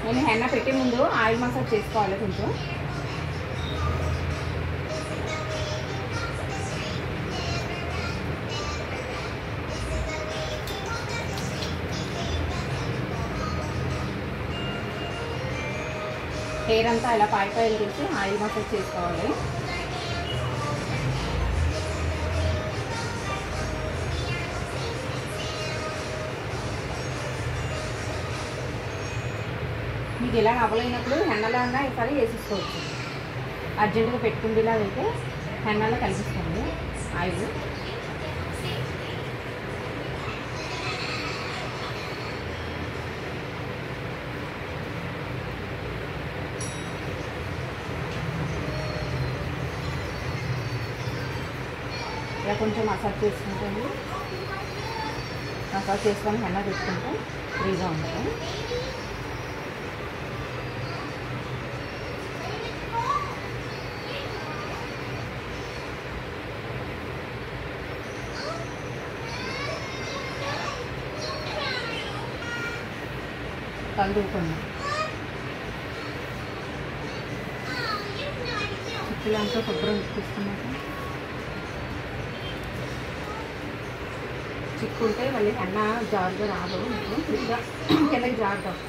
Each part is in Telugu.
నేను హెన్న పెట్టే ముందు ఆయిల్ మసాజ్ చేసుకోవాలి కొంచెం హెయిర్ అంతా ఇలా పై పైలు తీసి ఆయిల్ మసాజ్ చేసుకోవాలి మీకు ఇలా అవ్వలేనప్పుడు హెన్నలాగా ఈసారి వేసేసుకోవచ్చు అర్జెంటుగా పెట్టుకుండేలాగా అయితే హెన్నలో కలిపిస్తుంది ఆయిల్ ఇలా కొంచెం మసాజ్ చేసుకుంటుంది మసాజ్ చేసుకొని హెన్న పెట్టుకుంటే ఫ్రీగా ఉంటుంది కలుపుకున్నాం చిక్కులంతా కొబ్బరి తీసుకున్నాక చిక్కుంటే మళ్ళీ అన్న జారుగా రాదు మీకు ఫ్రీగా కిందకి జారుతాం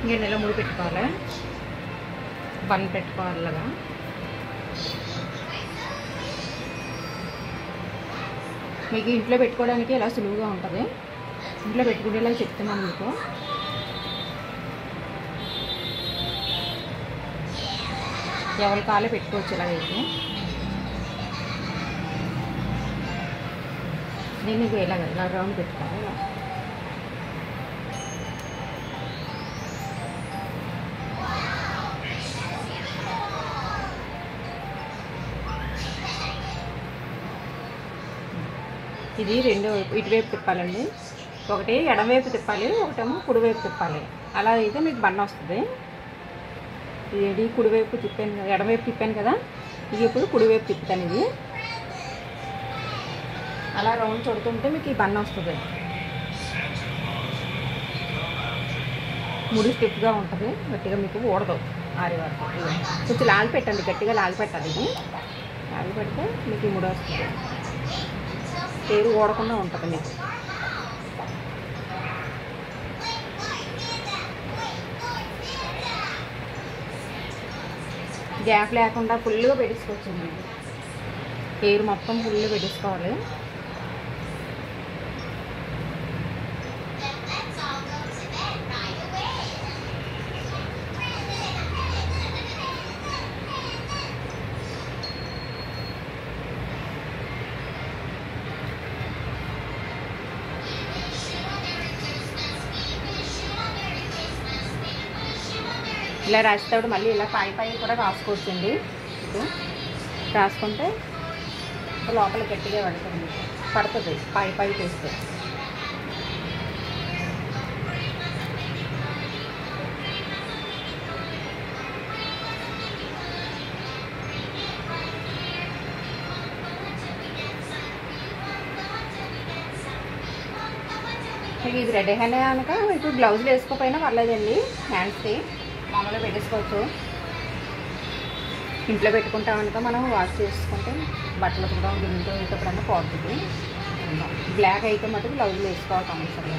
గిన్నెలో ముడి పెట్టుకోవాలి బన్ పెట్టుకోవాలి ఇలాగా మీకు ఇంట్లో పెట్టుకోవడానికి ఇలా సులువుగా ఉంటుంది ఇంట్లో పెట్టుకునేలా చెప్తున్నాను మీకు ఎవరి కాలే పెట్టుకోవచ్చు ఇలాగైతే నేను మీకు ఇలాగ ఇలా రౌండ్ పెట్టుకోవాలి ఇలా ఇది రెండు వైపు ఇటువైపు తిప్పాలండి ఒకటి ఎడమవైపు తిప్పాలి ఒకటేమో కుడివైపు తిప్పాలి అలా అయితే మీకు బండ వస్తుంది ఇది కుడివైపు తిప్పాను కదా ఎడమవైపు తిప్పాను కదా ఇది ఇప్పుడు కుడివైపు తిప్పుతాను ఇది అలా రౌండ్ చుడుతుంటే మీకు ఈ బన్న వస్తుంది ముడి స్టిఫ్గా ఉంటుంది గట్టిగా మీకు ఊడదు ఆరి వరకు ఇదిగో. కొంచెం లాగి పెట్టండి గట్టిగా లాగి పెట్టాలి ఇది లాగి పెడితే మీకు ఈ ముడి వస్తుంది పేరు ఓడకుండా ఉంటుంది మీకు గ్యాప్ లేకుండా ఫుల్గా పెట్టించుకోవచ్చండి హెయిర్ మొత్తం ఫుల్గా పెట్టించుకోవాలి ఇలా రాసేటప్పుడు మళ్ళీ ఇలా పై పై కూడా రాసుకోవచ్చండి ఇది రాసుకుంటే లోపల గట్టిగా పడుతుంది పడుతుంది పై పై చేస్తే మీకు ఇది రెడీ హ్యాండ్ కనుక మీకు గ్లౌజులు వేసుకోకపోయినా పర్లేదండి హ్యాండ్స్కి మామూలుగా పెట్టేసుకోవచ్చు ఇంట్లో పెట్టుకుంటాం కనుక మనం వాష్ చేసుకుంటే బట్టలు ఉతకడం గిన్నెతో వేసేటప్పుడన్నా పోతుంది బ్లాక్ అయితే మటుకు గ్లౌజులు వేసుకోవాలి కంపల్సరీగా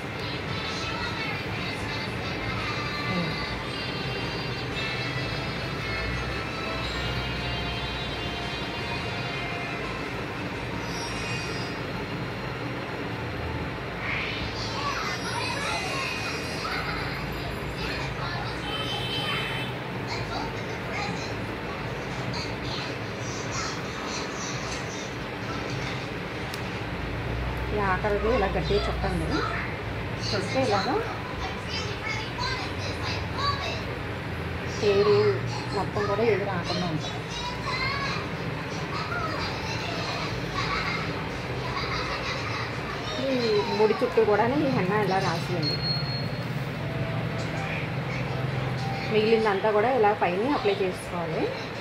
ఈ ఆఖరిది ఇలా గట్టిగా చుట్టండి చుడితే ఇలాగా పేరు మొత్తం కూడా ఎదురు రాకుండా ఉంటుంది ఈ ముడి చుట్టూ కూడా ఈ హెన్న ఇలా రాసియండి మిగిలిందంతా కూడా ఇలా పైన అప్లై చేసుకోవాలి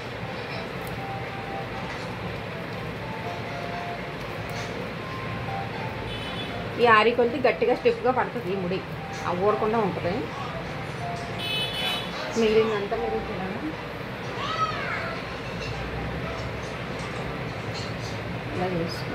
ఈ ఆరి కొలిది గట్టిగా స్టిఫ్గా పడుతుంది ఈ ముడి ఆ ఊడకుండా ఉంటుంది మిగిలిందంతా మీరు చూడండి ఇలా చేసుకో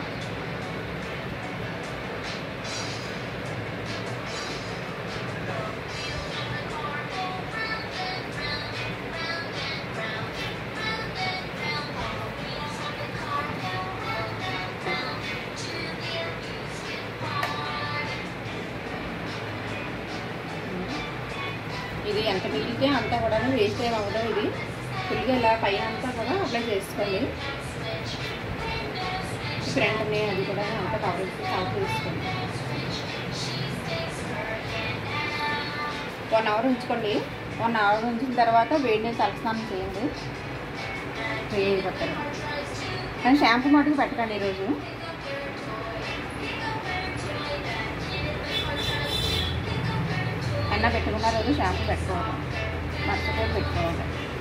ఇది ఎంత మిగిలితే అంతా కూడా వేస్ట్ ఏమి అవ్వదు ఇది ఫుల్గా ఇలా పైన అంతా కూడా అప్లై చేసుకోవాలి ఫ్రంట్ని అది కూడా అంతా కవర్ కవర్ చేసుకోండి వన్ అవర్ ఉంచుకోండి వన్ అవర్ ఉంచిన తర్వాత వేడి నీళ్ళు తలస్నానం చేయండి వేడి అయిపోతారు కానీ షాంపూ మటుకు పెట్టకండి ఈరోజు ఎన్న పెట్టుకున్న రోజు షాంపూ పెట్టుకోవాలి మర్చిపోయి పెట్టుకోవాలి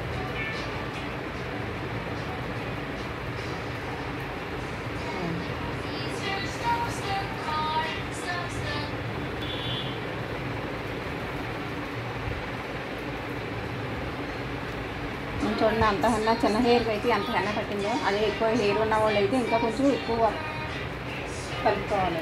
చూడండి అంత హెన్న చిన్న హెయిర్కి అయితే ఎంత హెన్న పట్టిందో అదే ఎక్కువ హెయిర్ ఉన్న వాళ్ళు అయితే ఇంకా కొంచెం ఎక్కువ కలుపుకోవాలి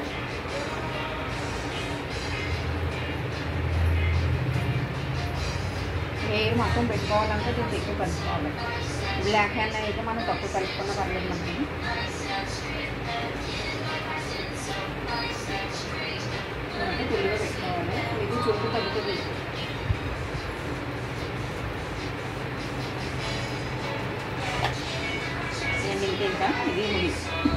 హెయిర్ మొత్తం పెట్టుకోవాలంటే దీన్ని ఎక్కువ కలుపుకోవాలి బ్లాక్ హ్యాండ్ అయితే మనం తక్కువ కలుపుకున్న పర్లేదు మనకి అంటే ఫుల్గా పెట్టుకోవాలి ఇది చుట్టూ తగ్గుతుంది నేను ఇంకేంటా ఇది ముడి